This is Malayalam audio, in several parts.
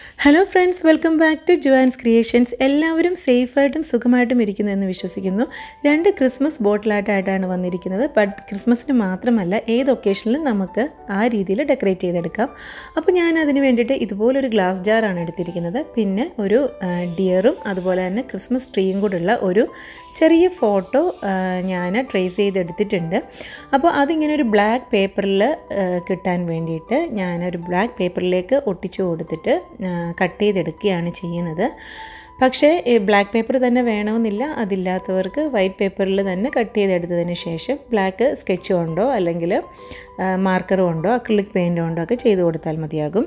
hello friends welcome back to Juan's creations എല്ലാവരും സേഫായിട്ടും സുഖമായിട്ടും ഇരിക്കുന്നു എന്ന് വിശ്വസിക്കുന്നു രണ്ട് ക്രിസ്മസ് ബോട്ടിലായിട്ടായിട്ടാണ് വന്നിരിക്കുന്നത് ബട്ട് ക്രിസ്മസിന് മാത്രമല്ല ഏത് ഒക്കേഷനിലും നമുക്ക് ആ രീതിയിൽ ഡെക്കറേറ്റ് ചെയ്തെടുക്കാം അപ്പോൾ ഞാൻ അതിന് വേണ്ടിയിട്ട് ഇതുപോലൊരു ഗ്ലാസ് ജാറാണ് എടുത്തിരിക്കുന്നത് പിന്നെ ഒരു ഡിയറും അതുപോലെ തന്നെ ക്രിസ്മസ് ട്രീയും കൂടെയുള്ള ഒരു ചെറിയ ഫോട്ടോ ഞാൻ ട്രേസ് ചെയ്തെടുത്തിട്ടുണ്ട് അപ്പോൾ അതിങ്ങനെ ഒരു ബ്ലാക്ക് പേപ്പറിൽ കിട്ടാൻ വേണ്ടിയിട്ട് ഞാനൊരു ബ്ലാക്ക് പേപ്പറിലേക്ക് ഒട്ടിച്ചു കൊടുത്തിട്ട് കട്ട് ചെയ്തെടുക്കുകയാണ് ചെയ്യുന്നത് പക്ഷേ ഈ ബ്ലാക്ക് പേപ്പർ തന്നെ വേണമെന്നില്ല അതില്ലാത്തവർക്ക് വൈറ്റ് പേപ്പറിൽ തന്നെ കട്ട് ചെയ്തെടുത്തതിന് ശേഷം ബ്ലാക്ക് സ്കെച്ച് കൊണ്ടോ അല്ലെങ്കിൽ മാർക്കർ കൊണ്ടോ അക്രിലിക് പെയിൻ്റ് കൊണ്ടോ ഒക്കെ ചെയ്ത് കൊടുത്താൽ മതിയാകും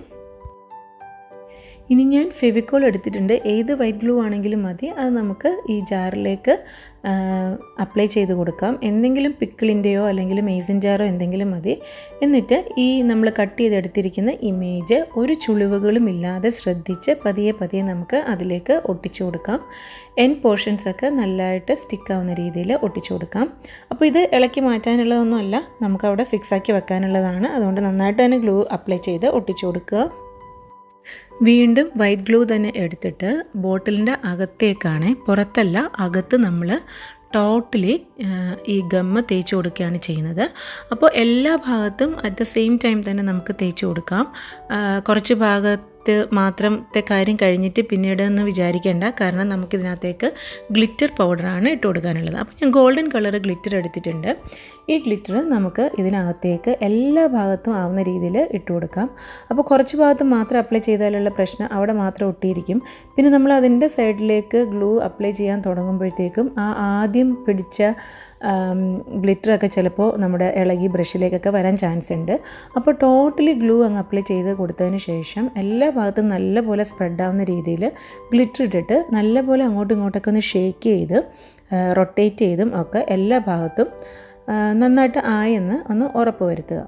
ഇനി ഞാൻ ഫെവിക്കോൾ എടുത്തിട്ടുണ്ട് ഏത് വൈറ്റ് ഗ്ലൂ ആണെങ്കിലും മതി അത് നമുക്ക് ഈ ജാറിലേക്ക് അപ്ലൈ ചെയ്ത് കൊടുക്കാം എന്തെങ്കിലും പിക്കിളിൻ്റെയോ അല്ലെങ്കിൽ മേസിൻ ജാറോ എന്തെങ്കിലും മതി എന്നിട്ട് ഈ നമ്മൾ കട്ട് ചെയ്തെടുത്തിരിക്കുന്ന ഇമേജ് ഒരു ചുളിവുകളും ഇല്ലാതെ ശ്രദ്ധിച്ച് പതിയെ പതിയെ നമുക്ക് അതിലേക്ക് ഒട്ടിച്ചു കൊടുക്കാം എൻ പോർഷൻസൊക്കെ നല്ലതായിട്ട് സ്റ്റിക്കാവുന്ന രീതിയിൽ ഒട്ടിച്ചു കൊടുക്കാം അപ്പോൾ ഇത് ഇളക്കി മാറ്റാനുള്ളതൊന്നുമല്ല നമുക്കവിടെ ഫിക്സാക്കി വെക്കാനുള്ളതാണ് അതുകൊണ്ട് നന്നായിട്ട് തന്നെ ഗ്ലൂ അപ്ലൈ ചെയ്ത് ഒട്ടിച്ചു കൊടുക്കുക വീണ്ടും വൈറ്റ് ഗ്ലൂ തന്നെ എടുത്തിട്ട് ബോട്ടിലിൻ്റെ അകത്തേക്കാണ് പുറത്തല്ല അകത്ത് നമ്മൾ ടോട്ടലി ഈ ഗമ്മ് തേച്ച് കൊടുക്കുകയാണ് ചെയ്യുന്നത് അപ്പോൾ എല്ലാ ഭാഗത്തും അറ്റ് ദ സെയിം ടൈം തന്നെ നമുക്ക് തേച്ച് കൊടുക്കാം കുറച്ച് ഭാഗത്ത് മാത്രത്തെ കാര്യം കഴിഞ്ഞിട്ട് പിന്നീട് എന്ന് വിചാരിക്കേണ്ട കാരണം നമുക്കിതിനകത്തേക്ക് ഗ്ലിറ്റർ പൗഡറാണ് ഇട്ട് കൊടുക്കാനുള്ളത് അപ്പോൾ ഞാൻ ഗോൾഡൻ കളർ ഗ്ലിറ്റർ എടുത്തിട്ടുണ്ട് ഈ ഗ്ലിറ്റർ നമുക്ക് ഇതിനകത്തേക്ക് എല്ലാ ഭാഗത്തും ആവുന്ന രീതിയിൽ ഇട്ട് കൊടുക്കാം അപ്പോൾ കുറച്ച് ഭാഗത്ത് മാത്രം അപ്ലൈ ചെയ്താലുള്ള പ്രശ്നം അവിടെ മാത്രം ഒട്ടിയിരിക്കും പിന്നെ നമ്മൾ അതിൻ്റെ സൈഡിലേക്ക് ഗ്ലൂ അപ്ലൈ ചെയ്യാൻ തുടങ്ങുമ്പോഴത്തേക്കും ആ ആദ്യം പിടിച്ച ഗ്ലിറ്ററൊക്കെ ചിലപ്പോൾ നമ്മുടെ ഇളകി ബ്രഷിലേക്കൊക്കെ വരാൻ ചാൻസ് ഉണ്ട് അപ്പോൾ ടോട്ടലി ഗ്ലൂ അങ്ങ് അപ്ലൈ ചെയ്ത് കൊടുത്തതിന് ശേഷം എല്ലാ ഭാഗത്തും നല്ലപോലെ സ്പ്രെഡ് ആവുന്ന രീതിയിൽ ഗ്ലിറ്റർ ഇട്ടിട്ട് നല്ലപോലെ അങ്ങോട്ടും ഇങ്ങോട്ടൊക്കെ ഒന്ന് ഷേക്ക് ചെയ്ത് റൊട്ടേറ്റ് ചെയ്തും ഒക്കെ എല്ലാ ഭാഗത്തും നന്നായിട്ട് ആയെന്ന് ഒന്ന് ഉറപ്പ് വരുത്തുക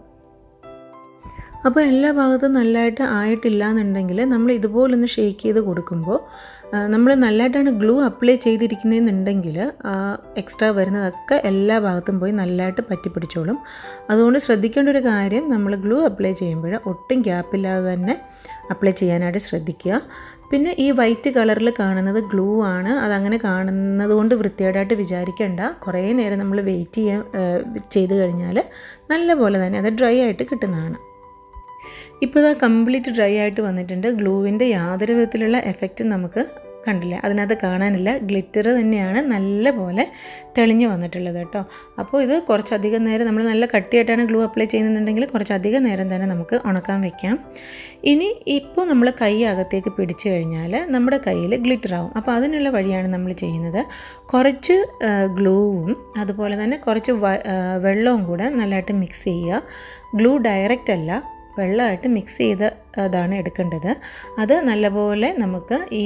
അപ്പോൾ എല്ലാ ഭാഗത്തും നല്ലതായിട്ട് ആയിട്ടില്ല എന്നുണ്ടെങ്കിൽ നമ്മൾ ഇതുപോലൊന്ന് ഷേക്ക് ചെയ്ത് കൊടുക്കുമ്പോൾ നമ്മൾ നല്ലതായിട്ടാണ് ഗ്ലൂ അപ്ലൈ ചെയ്തിരിക്കുന്നതെന്നുണ്ടെങ്കിൽ എക്സ്ട്രാ വരുന്നതൊക്കെ എല്ലാ ഭാഗത്തും പോയി നല്ലതായിട്ട് പറ്റിപ്പിടിച്ചോളും അതുകൊണ്ട് ശ്രദ്ധിക്കേണ്ട ഒരു കാര്യം നമ്മൾ ഗ്ലൂ അപ്ലൈ ചെയ്യുമ്പോൾ ഒട്ടും ഗ്യാപ്പില്ലാതെ തന്നെ അപ്ലൈ ചെയ്യാനായിട്ട് ശ്രദ്ധിക്കുക പിന്നെ ഈ വൈറ്റ് കളറിൽ കാണുന്നത് ഗ്ലൂ ആണ് അതങ്ങനെ കാണുന്നത് കൊണ്ട് വൃത്തികേടായിട്ട് വിചാരിക്കേണ്ട കുറേ നേരം നമ്മൾ വെയിറ്റ് ചെയ്യാൻ ചെയ്ത് കഴിഞ്ഞാൽ നല്ലപോലെ തന്നെ അത് ഡ്രൈ ആയിട്ട് കിട്ടുന്നതാണ് ഇപ്പോൾ ഇതാ കംപ്ലീറ്റ് ഡ്രൈ ആയിട്ട് വന്നിട്ടുണ്ട് ഗ്ലൂവിൻ്റെ യാതൊരു വിധത്തിലുള്ള എഫക്റ്റും നമുക്ക് കണ്ടില്ല അതിനകത്ത് കാണാനില്ല ഗ്ലിറ്റർ തന്നെയാണ് നല്ല പോലെ തെളിഞ്ഞ് വന്നിട്ടുള്ളത് കേട്ടോ അപ്പോൾ ഇത് കുറച്ചധികം നേരം നമ്മൾ നല്ല കട്ടിയായിട്ടാണ് ഗ്ലൂ അപ്ലൈ ചെയ്യുന്നുണ്ടെങ്കിൽ കുറച്ചധികം നേരം തന്നെ നമുക്ക് ഉണക്കാൻ വെക്കാം ഇനി ഇപ്പോൾ നമ്മൾ കൈ അകത്തേക്ക് പിടിച്ചു കഴിഞ്ഞാൽ നമ്മുടെ കയ്യിൽ ഗ്ലിറ്റർ ആവും അപ്പോൾ അതിനുള്ള വഴിയാണ് നമ്മൾ ചെയ്യുന്നത് കുറച്ച് ഗ്ലൂവും അതുപോലെ തന്നെ കുറച്ച് വെള്ളവും കൂടെ നല്ലതായിട്ട് മിക്സ് ചെയ്യുക ഗ്ലൂ ഡയറക്റ്റ് അല്ല വെള്ളമായിട്ട് മിക്സ് ചെയ്ത് അതാണ് എടുക്കേണ്ടത് അത് നല്ലപോലെ നമുക്ക് ഈ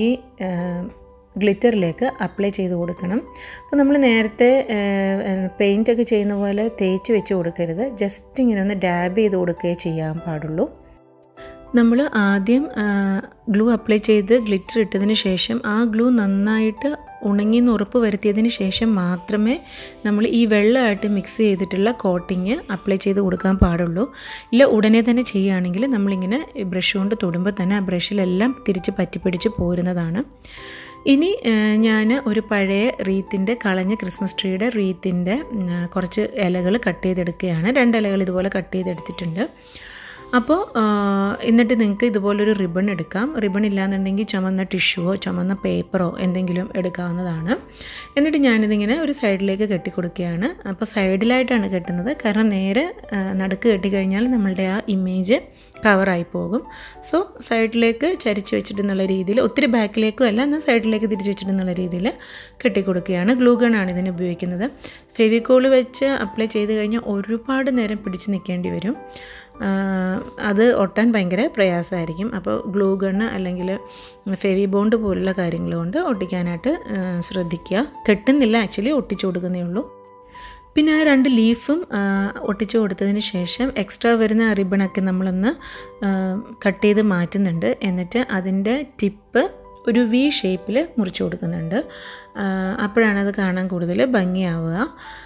ഗ്ലിറ്ററിലേക്ക് അപ്ലൈ ചെയ്ത് കൊടുക്കണം അപ്പോൾ നമ്മൾ നേരത്തെ പെയിൻ്റൊക്കെ ചെയ്യുന്ന പോലെ തേച്ച് വെച്ച് കൊടുക്കരുത് ജസ്റ്റ് ഇങ്ങനെ ഒന്ന് ഡാബ് ചെയ്ത് കൊടുക്കുകയേ ചെയ്യാൻ പാടുള്ളൂ നമ്മൾ ആദ്യം ഗ്ലൂ അപ്ലൈ ചെയ്ത് ഗ്ലിറ്റർ ഇട്ടതിന് ശേഷം ആ ഗ്ലൂ നന്നായിട്ട് ഉണങ്ങിയെന്ന് ഉറപ്പ് വരുത്തിയതിന് ശേഷം മാത്രമേ നമ്മൾ ഈ വെള്ളമായിട്ട് മിക്സ് ചെയ്തിട്ടുള്ള കോട്ടിങ് അപ്ലൈ ചെയ്ത് കൊടുക്കാൻ പാടുള്ളൂ ഇല്ല ഉടനെ തന്നെ ചെയ്യുകയാണെങ്കിൽ നമ്മളിങ്ങനെ ബ്രഷ് കൊണ്ട് തൊടുമ്പോൾ തന്നെ ആ ബ്രഷിലെല്ലാം തിരിച്ച് പറ്റിപ്പിടിച്ച് പോരുന്നതാണ് ഇനി ഞാൻ ഒരു പഴയ റീത്തിൻ്റെ കളഞ്ഞ ക്രിസ്മസ് ട്രീയുടെ റീത്തിൻ്റെ കുറച്ച് ഇലകൾ കട്ട് ചെയ്തെടുക്കുകയാണ് രണ്ട് ഇലകൾ ഇതുപോലെ കട്ട് ചെയ്തെടുത്തിട്ടുണ്ട് അപ്പോൾ എന്നിട്ട് നിങ്ങൾക്ക് ഇതുപോലൊരു റിബൺ എടുക്കാം റിബൺ ഇല്ലാന്നുണ്ടെങ്കിൽ ചുമന്ന ടിഷ്യൂവോ ചുമന്ന പേപ്പറോ എന്തെങ്കിലും എടുക്കാവുന്നതാണ് എന്നിട്ട് ഞാനിതിങ്ങനെ ഒരു സൈഡിലേക്ക് കെട്ടിക്കൊടുക്കുകയാണ് അപ്പോൾ സൈഡിലായിട്ടാണ് കെട്ടുന്നത് കാരണം നേരെ നടുക്ക് കെട്ടിക്കഴിഞ്ഞാൽ നമ്മളുടെ ആ ഇമേജ് കവറായി പോകും സോ സൈഡിലേക്ക് ചരിച്ച് വെച്ചിട്ടെന്നുള്ള രീതിയിൽ ഒത്തിരി ബാക്കിലേക്കും അല്ല എന്നാൽ സൈഡിലേക്ക് തിരിച്ച് വെച്ചിട്ടെന്നുള്ള രീതിയിൽ കെട്ടിക്കൊടുക്കുകയാണ് ഗ്ലൂ ഗണ്ണാണ് ഇതിന് ഉപയോഗിക്കുന്നത് ഫെവിക്കോൾ വെച്ച് അപ്ലൈ ചെയ്ത് കഴിഞ്ഞാൽ ഒരുപാട് നേരം പിടിച്ച് നിൽക്കേണ്ടി വരും അത് ഒട്ടാൻ ഭയങ്കര പ്രയാസമായിരിക്കും അപ്പോൾ ഗ്ലൂ ഗണ്ണ് അല്ലെങ്കിൽ ഫെവി ബോണ്ട് പോലുള്ള കാര്യങ്ങൾ കൊണ്ട് ഒട്ടിക്കാനായിട്ട് ശ്രദ്ധിക്കുക കെട്ടുന്നില്ല ആക്ച്വലി ഒട്ടിച്ചു കൊടുക്കുന്നേ ഉള്ളൂ പിന്നെ ആ രണ്ട് ലീഫും ഒട്ടിച്ചു കൊടുത്തതിന് ശേഷം എക്സ്ട്രാ വരുന്ന റിബണൊക്കെ നമ്മളൊന്ന് കട്ട് ചെയ്ത് മാറ്റുന്നുണ്ട് എന്നിട്ട് അതിൻ്റെ ടിപ്പ് ഒരു വി ഷേപ്പിൽ മുറിച്ച് കൊടുക്കുന്നുണ്ട് അപ്പോഴാണ് അത് കാണാൻ കൂടുതൽ ഭംഗിയാവുക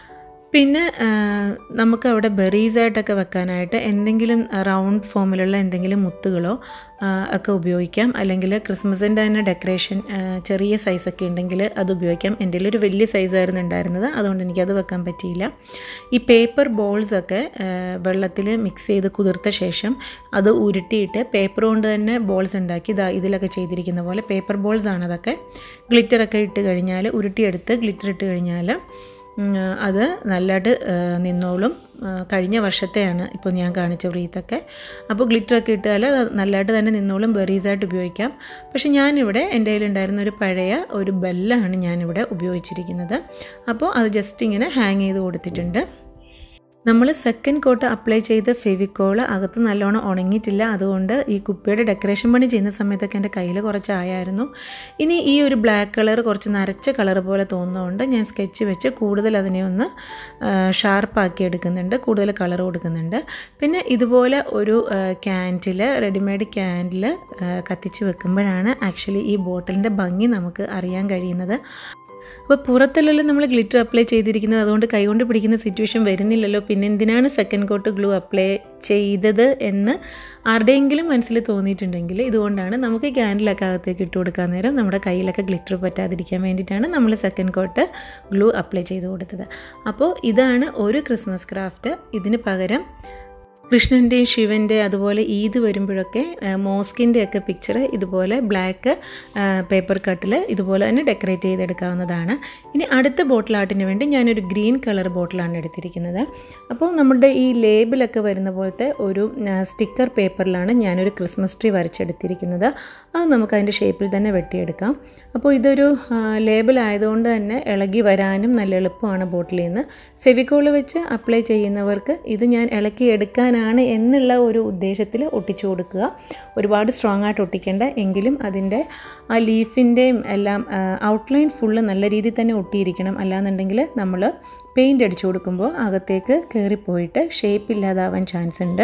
പിന്നെ ആ, നമുക്ക് അവിടെ ബെറീസ് ആയിട്ടൊക്കെ വെക്കാനായിട്ട് എന്തെങ്കിലും റൗണ്ട് ഫോമിലുള്ള എന്തെങ്കിലും മുത്തുകളോ ആ, ഒക്കെ ഉപയോഗിക്കാം അല്ലെങ്കിൽ ക്രിസ്മസിൻ്റെ തന്നെ ഡെക്കറേഷൻ ആ, ചെറിയ സൈസൊക്കെ ഉണ്ടെങ്കിൽ അത് ഉപയോഗിക്കാം എൻ്റെ കയ്യിൽ ഒരു വലിയ സൈസായിരുന്നു ഉണ്ടായിരുന്നത് അതുകൊണ്ട് എനിക്കത് വെക്കാൻ പറ്റിയില്ല ഈ പേപ്പർ ബോൾസൊക്കെ വെള്ളത്തിൽ മിക്സ് ചെയ്ത് കുതിർത്ത ശേഷം അത് ഉരുട്ടിയിട്ട് പേപ്പർ കൊണ്ട് തന്നെ ബോൾസ് ഉണ്ടാക്കി ഇതാ ഇതിലൊക്കെ ചെയ്തിരിക്കുന്ന പോലെ പേപ്പർ ബോൾസ് ആണ് അതൊക്കെ ഗ്ലിറ്ററൊക്കെ ഇട്ട് കഴിഞ്ഞാൽ ഉരുട്ടിയെടുത്ത് ഗ്ലിറ്റർ ഇട്ട് കഴിഞ്ഞാൽ ഉം, അത് നല്ലതായിട്ട് ആ, നിന്നോളും ആ, കഴിഞ്ഞ വർഷത്തെയാണ് ഇപ്പോൾ ഞാൻ കാണിച്ച വ്രീത്തൊക്കെ അപ്പോൾ ഗ്ലിറ്ററൊക്കെ ഇട്ടാൽ അത് നല്ലതായിട്ട് തന്നെ നിന്നോളും ബെറീസായിട്ട് ഉപയോഗിക്കാം പക്ഷേ ഞാനിവിടെ എൻ്റെ കയ്യിലുണ്ടായിരുന്ന ഒരു പഴയ ഒരു ബെല്ലാണ് ഞാനിവിടെ ഉപയോഗിച്ചിരിക്കുന്നത് അപ്പോൾ അത് ജസ്റ്റ് ഇങ്ങനെ ഹാങ് ചെയ്ത് കൊടുത്തിട്ടുണ്ട് നമ്മൾ സെക്കൻഡ് കോട്ട് അപ്ലൈ ചെയ്ത ഫെവിക്കോൾ അകത്ത് നല്ലോണം ഉണങ്ങിയിട്ടില്ല അതുകൊണ്ട് ഈ കുപ്പിയുടെ ഡെക്കറേഷൻ പണി ചെയ്യുന്ന സമയത്തൊക്കെ എൻ്റെ കയ്യിൽ കുറച്ച് ആയായിരുന്നു ഇനി ഈ ഒരു ബ്ലാക്ക് കളർ കുറച്ച് നരച്ച കളർ പോലെ തോന്നുന്നതുകൊണ്ട് ഞാൻ സ്കെച്ച് വെച്ച് കൂടുതൽ അതിനെ ഒന്ന് ഷാർപ്പാക്കി എടുക്കുന്നുണ്ട് കൂടുതൽ കളർ കൊടുക്കുന്നുണ്ട് പിന്നെ ഇതുപോലെ ഒരു ക്യാൻഡിൽ റെഡിമെയ്ഡ് ക്യാൻഡിൽ കത്തിച്ച് വെക്കുമ്പോഴാണ് ആക്ച്വലി ഈ ബോട്ടിലിൻ്റെ ഭംഗി നമുക്ക് അറിയാൻ കഴിയുന്നത് അപ്പോൾ പുറത്തല്ലല്ലോ നമ്മൾ ഗ്ലിറ്റർ അപ്ലൈ ചെയ്തിരിക്കുന്നത് അതുകൊണ്ട് കൈകൊണ്ട് പിടിക്കുന്ന സിറ്റുവേഷൻ വരുന്നില്ലല്ലോ പിന്നെ എന്തിനാണ് സെക്കൻഡ് കോട്ട് ഗ്ലൂ അപ്ലൈ ചെയ്തത് എന്ന് ആരുടെയെങ്കിലും മനസ്സിൽ തോന്നിയിട്ടുണ്ടെങ്കിൽ ഇതുകൊണ്ടാണ് നമുക്ക് ക്യാൻഡിലൊക്കെ അകത്തേക്ക് ഇട്ട് കൊടുക്കാൻ നേരം നമ്മുടെ കയ്യിലൊക്കെ ഗ്ലിറ്റർ പറ്റാതിരിക്കാൻ വേണ്ടിയിട്ടാണ് നമ്മൾ സെക്കൻഡ് കോട്ട് ഗ്ലൂ അപ്ലൈ ചെയ്ത് കൊടുത്തത് അപ്പോൾ ഇതാണ് ഒരു ക്രിസ്മസ് ക്രാഫ്റ്റ് ഇതിന് പകരം കൃഷ്ണൻ്റെയും ശിവൻ്റെ അതുപോലെ ഈദ് വരുമ്പോഴൊക്കെ മോസ്കിൻ്റെ ഒക്കെ പിക്ചർ ഇതുപോലെ ബ്ലാക്ക് പേപ്പർ കട്ടിൽ ഇതുപോലെ തന്നെ ഡെക്കറേറ്റ് ചെയ്തെടുക്കാവുന്നതാണ് ഇനി അടുത്ത ബോട്ടിൽ ആർട്ടിന് വേണ്ടി ഞാനൊരു ഗ്രീൻ കളർ ബോട്ടിലാണ് എടുത്തിരിക്കുന്നത് അപ്പോൾ നമ്മുടെ ഈ ലേബിലൊക്കെ വരുന്ന പോലത്തെ ഒരു സ്റ്റിക്കർ പേപ്പറിലാണ് ഞാനൊരു ക്രിസ്മസ് ട്രീ വരച്ചെടുത്തിരിക്കുന്നത് അത് നമുക്ക് അതിൻ്റെ ഷേപ്പിൽ തന്നെ വെട്ടിയെടുക്കാം അപ്പോൾ ഇതൊരു ലേബിൾ ആയതുകൊണ്ട് തന്നെ ഇളകി വരാനും നല്ല എളുപ്പമാണ് ബോട്ടിലിൽ നിന്ന് ഫെവിക്കോൾ വെച്ച് അപ്ലൈ ചെയ്യുന്നവർക്ക് ഇത് ഞാൻ ഇളക്കി എടുക്കാനാണ് എന്നുള്ള ഒരു ഉദ്ദേശത്തിൽ ഒട്ടിച്ചു കൊടുക്കുക ഒരുപാട് സ്ട്രോങ് ആയിട്ട് ഒട്ടിക്കേണ്ട എങ്കിലും അതിൻ്റെ ആ ലീഫിൻ്റെയും എല്ലാം ഔട്ട്ലൈൻ ഫുള്ള് നല്ല രീതിയിൽ തന്നെ ഒട്ടിയിരിക്കണം അല്ലാന്നുണ്ടെങ്കിൽ നമ്മൾ പെയിൻ്റ് അടിച്ചു കൊടുക്കുമ്പോൾ അകത്തേക്ക് കയറിപ്പോയിട്ട് ഷേപ്പ് ഇല്ലാതാവാൻ ചാൻസ് ഉണ്ട്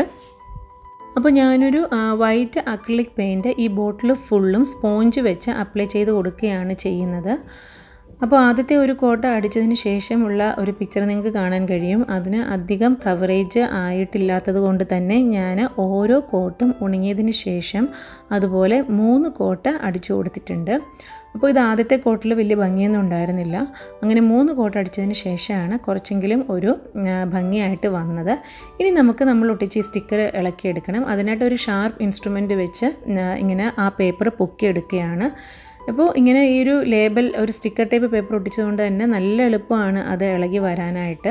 അപ്പോൾ ഞാനൊരു വൈറ്റ് അക്രിലിക് പെയിൻറ്റ് ഈ ബോട്ടിൽ ഫുള്ളും സ്പോഞ്ച് വെച്ച് അപ്ലൈ ചെയ്ത് കൊടുക്കുകയാണ് ചെയ്യുന്നത് അപ്പോൾ ആദ്യത്തെ ഒരു കോട്ട അടിച്ചതിന് ശേഷമുള്ള ഒരു പിക്ചർ നിങ്ങൾക്ക് കാണാൻ കഴിയും അതിന് അധികം കവറേജ് ആയിട്ടില്ലാത്തത് കൊണ്ട് തന്നെ ഞാൻ ഓരോ കോട്ടും ഉണങ്ങിയതിന് ശേഷം അതുപോലെ മൂന്ന് കോട്ട് അടിച്ചു കൊടുത്തിട്ടുണ്ട് അപ്പോൾ ഇത് ആദ്യത്തെ കോട്ടിൽ വലിയ ഭംഗിയൊന്നും ഉണ്ടായിരുന്നില്ല അങ്ങനെ മൂന്ന് കോട്ട് അടിച്ചതിന് ശേഷമാണ് കുറച്ചെങ്കിലും ഒരു ഭംഗിയായിട്ട് വന്നത് ഇനി നമുക്ക് നമ്മൾ ഒട്ടിച്ച് ഈ സ്റ്റിക്കർ ഇളക്കിയെടുക്കണം അതിനായിട്ട് ഒരു ഷാർപ്പ് ഇൻസ്ട്രുമെൻറ്റ് വെച്ച് ഇങ്ങനെ ആ പേപ്പർ പൊക്കിയെടുക്കുകയാണ് അപ്പോൾ ഇങ്ങനെ ഈ ഒരു ലേബൽ ഒരു സ്റ്റിക്കർ ടൈപ്പ് പേപ്പർ ഒട്ടിച്ചതുകൊണ്ട് തന്നെ നല്ല എളുപ്പമാണ് അത് ഇളകി വരാനായിട്ട്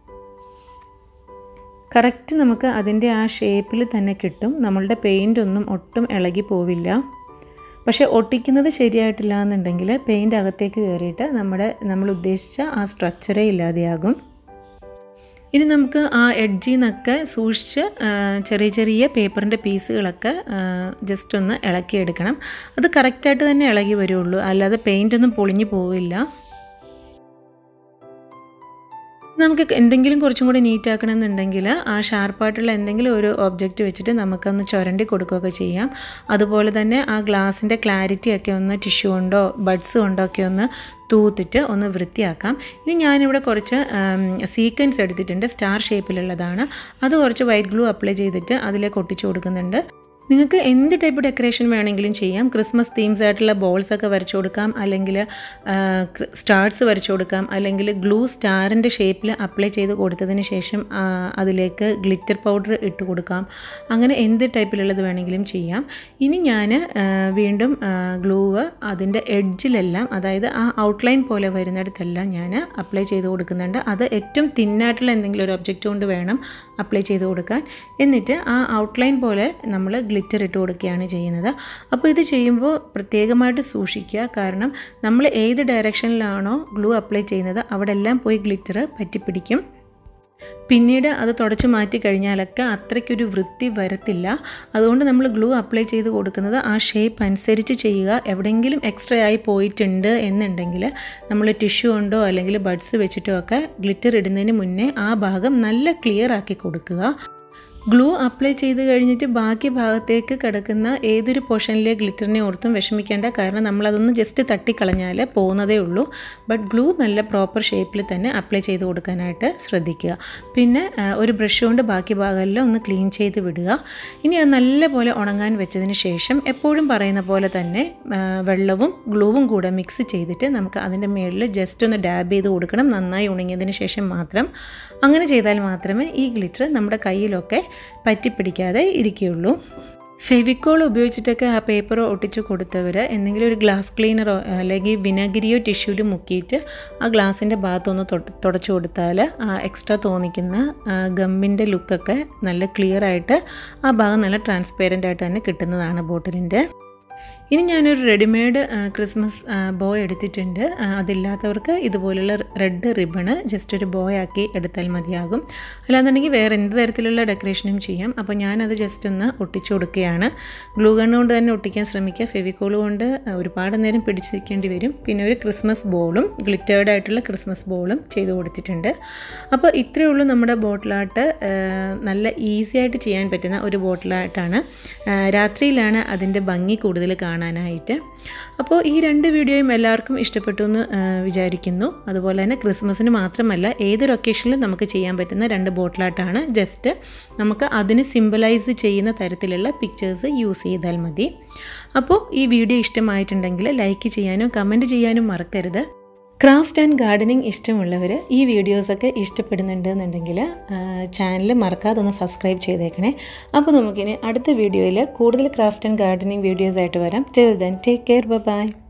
കറക്റ്റ് നമുക്ക് അതിൻ്റെ ആ ഷേപ്പിൽ തന്നെ കിട്ടും നമ്മളുടെ പെയിൻ്റ് ഒന്നും ഒട്ടും ഇളകി പോവില്ല പക്ഷേ ഒട്ടിക്കുന്നത് ശരിയായിട്ടില്ല എന്നുണ്ടെങ്കിൽ പെയിൻ്റ് അകത്തേക്ക് കയറിയിട്ട് നമ്മുടെ നമ്മൾ ഉദ്ദേശിച്ച ആ സ്ട്രക്ചറേ ഇല്ലാതെയാകും ഇനി നമുക്ക് ആ എഡ്ജിൽ നിന്നൊക്കെ സൂക്ഷിച്ച് ചെറിയ ചെറിയ പേപ്പറിൻ്റെ പീസുകളൊക്കെ ജസ്റ്റ് ഒന്ന് ഇളക്കിയെടുക്കണം അത് കറക്റ്റായിട്ട് തന്നെ ഇളകി വരുള്ളൂ അല്ലാതെ പെയിൻ്റ് ഒന്നും പൊളിഞ്ഞു പോവില്ല നമുക്ക് എന്തെങ്കിലും കുറച്ചും കൂടി നീറ്റ് ആക്കണം എന്നുണ്ടെങ്കിൽ ആ ഷാർപ്പായിട്ടുള്ള എന്തെങ്കിലും ഒരു ഒബ്ജക്റ്റ് വെച്ചിട്ട് നമുക്കൊന്ന് ചുരണ്ടി കൊടുക്കുകയൊക്കെ ചെയ്യാം അതുപോലെ തന്നെ ആ ഗ്ലാസിൻ്റെ ക്ലാരിറ്റി ഒക്കെ ഒന്ന് ടിഷ്യൂ കൊണ്ടോ ബഡ്സ് കൊണ്ടോ ഒക്കെ ഒന്ന് തൂത്തിട്ട് ഒന്ന് വൃത്തിയാക്കാം ഇനി ഞാനിവിടെ കുറച്ച് സീക്വൻസ് എടുത്തിട്ടുണ്ട് സ്റ്റാർ ഷേപ്പിലുള്ളതാണ് അത് കുറച്ച് വൈറ്റ് ഗ്ലൂ അപ്ലൈ ചെയ്തിട്ട് അതിലേക്ക് ഒട്ടിച്ചു കൊടുക്കുന്നുണ്ട് നിങ്ങൾക്ക് എന്ത് ടൈപ്പ് ഡെക്കറേഷൻ വേണമെങ്കിലും ചെയ്യാം ക്രിസ്മസ് തീംസ് ആയിട്ടുള്ള ബോൾസ് ഒക്കെ വരച്ചു കൊടുക്കാം അല്ലെങ്കിൽ സ്റ്റാർസ് വരച്ചു കൊടുക്കാം അല്ലെങ്കിൽ ഗ്ലൂ സ്റ്റാറിൻ്റെ ഷേപ്പിൽ അപ്ലൈ ചെയ്ത് കൊടുത്തതിന് ശേഷം അതിലേക്ക് ഗ്ലിറ്റർ പൗഡർ ഇട്ട് കൊടുക്കാം അങ്ങനെ എന്ത് ടൈപ്പിലുള്ളത് വേണമെങ്കിലും ചെയ്യാം ഇനി ഞാൻ വീണ്ടും ഗ്ലൂവ് അതിൻ്റെ എഡ്ജിലെല്ലാം അതായത് ആ ഔട്ട്ലൈൻ പോലെ വരുന്നിടത്തെല്ലാം ഞാൻ അപ്ലൈ ചെയ്ത് കൊടുക്കുന്നുണ്ട് അത് ഏറ്റവും തിന്നായിട്ടുള്ള എന്തെങ്കിലും ഒരു ഒബ്ജക്റ്റ് കൊണ്ട് വേണം അപ്ലൈ ചെയ്ത് കൊടുക്കാൻ എന്നിട്ട് ആ ഔട്ട്ലൈൻ പോലെ നമ്മൾ ഗ്ലിറ്റർ ഇട്ട് കൊടുക്കുകയാണ് ചെയ്യുന്നത് അപ്പോൾ ഇത് ചെയ്യുമ്പോൾ പ്രത്യേകമായിട്ട് സൂക്ഷിക്കുക കാരണം നമ്മൾ ഏത് ഡയറക്ഷനിലാണോ ഗ്ലൂ അപ്ലൈ ചെയ്യുന്നത് അവിടെ എല്ലാം പോയി ഗ്ലിറ്റർ പറ്റിപ്പിടിക്കും പിന്നീട് അത് തുടച്ച് മാറ്റി കഴിഞ്ഞാലൊക്കെ അത്രയ്ക്കൊരു വൃത്തി വരത്തില്ല അതുകൊണ്ട് നമ്മൾ ഗ്ലൂ അപ്ലൈ ചെയ്ത് കൊടുക്കുന്നത് ആ ഷേപ്പ് അനുസരിച്ച് ചെയ്യുക എവിടെയെങ്കിലും എക്സ്ട്രാ ആയി പോയിട്ടുണ്ട് എന്നുണ്ടെങ്കിൽ നമ്മൾ ടിഷ്യൂ കൊണ്ടോ അല്ലെങ്കിൽ ബഡ്സ് വെച്ചിട്ടോ ഒക്കെ ഗ്ലിറ്റർ ഇടുന്നതിന് മുന്നേ ആ ഭാഗം നല്ല ക്ലിയർ ആക്കി കൊടുക്കുക ഗ്ലൂ അപ്ലൈ ചെയ്ത് കഴിഞ്ഞിട്ട് ബാക്കി ഭാഗത്തേക്ക് കിടക്കുന്ന ഏതൊരു പോർഷനിലെ ഗ്ലിറ്ററിനെ ഓർത്തും വിഷമിക്കേണ്ട കാരണം നമ്മളതൊന്ന് ജസ്റ്റ് തട്ടിക്കളഞ്ഞാൽ പോകുന്നതേ ഉള്ളൂ ബട്ട് ഗ്ലൂ നല്ല പ്രോപ്പർ ഷേപ്പിൽ തന്നെ അപ്ലൈ ചെയ്ത് കൊടുക്കാനായിട്ട് ശ്രദ്ധിക്കുക പിന്നെ ആ, ഒരു ബ്രഷ് കൊണ്ട് ബാക്കി ഭാഗമെല്ലാം ഒന്ന് ക്ലീൻ ചെയ്ത് വിടുക ഇനി അത് നല്ലപോലെ ഉണങ്ങാൻ വെച്ചതിന് ശേഷം എപ്പോഴും പറയുന്ന പോലെ തന്നെ ആ, വെള്ളവും ഗ്ലൂവും കൂടെ മിക്സ് ചെയ്തിട്ട് നമുക്ക് അതിൻ്റെ മുകളിൽ ജസ്റ്റ് ഒന്ന് ഡാബ് ചെയ്ത് കൊടുക്കണം നന്നായി ഉണങ്ങിയതിന് ശേഷം മാത്രം അങ്ങനെ ചെയ്താൽ മാത്രമേ ഈ ഗ്ലിറ്റർ നമ്മുടെ കയ്യിലൊക്കെ പറ്റിപ്പിടിക്കാതെ ഇരിക്കുകയുള്ളൂ ഫെവിക്കോൾ ഉപയോഗിച്ചിട്ടൊക്കെ ആ പേപ്പർ ഒട്ടിച്ച് കൊടുത്തവർ എന്തെങ്കിലും ഒരു ഗ്ലാസ് ക്ലീനറോ അല്ലെങ്കിൽ വിനാഗിരിയോ ടിഷ്യൂല് മുക്കിയിട്ട് ആ ഗ്ലാസിൻ്റെ ഭാഗത്തൊന്ന് തൊട്ട് തുടച്ചു കൊടുത്താൽ ആ എക്സ്ട്രാ തോന്നിക്കുന്ന ഗമ്മിൻ്റെ ലുക്കൊക്കെ നല്ല ക്ലിയർ ആയിട്ട് ആ ഭാഗം നല്ല ട്രാൻസ്പെറൻ്റ് ആയിട്ട് തന്നെ കിട്ടുന്നതാണ് ബോട്ടിലിൻ്റെ ഇനി ഞാനൊരു റെഡിമെയ്ഡ് ആ, ക്രിസ്മസ് ആ, ബോയ് എടുത്തിട്ടുണ്ട് ആ, അതില്ലാത്തവർക്ക് ഇതുപോലുള്ള റെഡ് റിബണ് ജസ്റ്റ് ഒരു ബോയ് ആക്കി എടുത്താൽ മതിയാകും അല്ലാന്നുണ്ടെങ്കിൽ വേറെ എന്ത് തരത്തിലുള്ള ഡെക്കറേഷനും ചെയ്യാം അപ്പോൾ ഞാനത് ജസ്റ്റ് ഒന്ന് ഒട്ടിച്ചു കൊടുക്കുകയാണ് ഗ്ലൂ ഗൺ കൊണ്ട് തന്നെ ഒട്ടിക്കാൻ ശ്രമിക്കുക ഫെവിക്കോൾ കൊണ്ട് ആ, ഒരുപാട് നേരം പിടിച്ചിരിക്കേണ്ടി വരും പിന്നെ ഒരു ക്രിസ്മസ് ബോളും ഗ്ലിറ്റേർഡ് ആയിട്ടുള്ള ക്രിസ്മസ് ബോളും ചെയ്ത് കൊടുത്തിട്ടുണ്ട് അപ്പോൾ ഇത്രയേ ഉള്ളൂ നമ്മുടെ ബോട്ടിലാട്ട് നല്ല ഈസി ആയിട്ട് ചെയ്യാൻ പറ്റുന്ന ഒരു ബോട്ടിലായിട്ടാണ് ആ, രാത്രിയിലാണ് അതിൻ്റെ ഭംഗി കൂടുതൽ കാണാനായിട്ട് അപ്പോൾ ഈ രണ്ട് വീഡിയോയും എല്ലാവർക്കും ഇഷ്ടപ്പെട്ടു എന്ന് ആ, വിചാരിക്കുന്നു അതുപോലെ തന്നെ ക്രിസ്മസിന് മാത്രമല്ല ഏതൊരു ഒക്കേഷനിലും നമുക്ക് ചെയ്യാൻ പറ്റുന്ന രണ്ട് ബോട്ടിലായിട്ടാണ് ജസ്റ്റ് നമുക്ക് അതിന് സിമ്പിളൈസ് ചെയ്യുന്ന തരത്തിലുള്ള പിക്ചേഴ്സ് യൂസ് ചെയ്താൽ മതി അപ്പോൾ ഈ വീഡിയോ ഇഷ്ടമായിട്ടുണ്ടെങ്കിൽ ലൈക്ക് ചെയ്യാനും കമൻറ്റ് ചെയ്യാനും മറക്കരുത് ക്രാഫ്റ്റ് ആൻഡ് ഗാർഡനിങ് ഇഷ്ടമുള്ളവർ ഈ വീഡിയോസൊക്കെ ഇഷ്ടപ്പെടുന്നുണ്ട് എന്നുണ്ടെങ്കിൽ ചാനൽ മറക്കാതെ ഒന്ന് സബ്സ്ക്രൈബ് ചെയ്തേക്കണേ അപ്പോൾ നമുക്കിനി അടുത്ത വീഡിയോയിൽ കൂടുതൽ ക്രാഫ്റ്റ് ആൻഡ് ഗാർഡനിങ് വീഡിയോസ് ആയിട്ട് വരാം till then take care by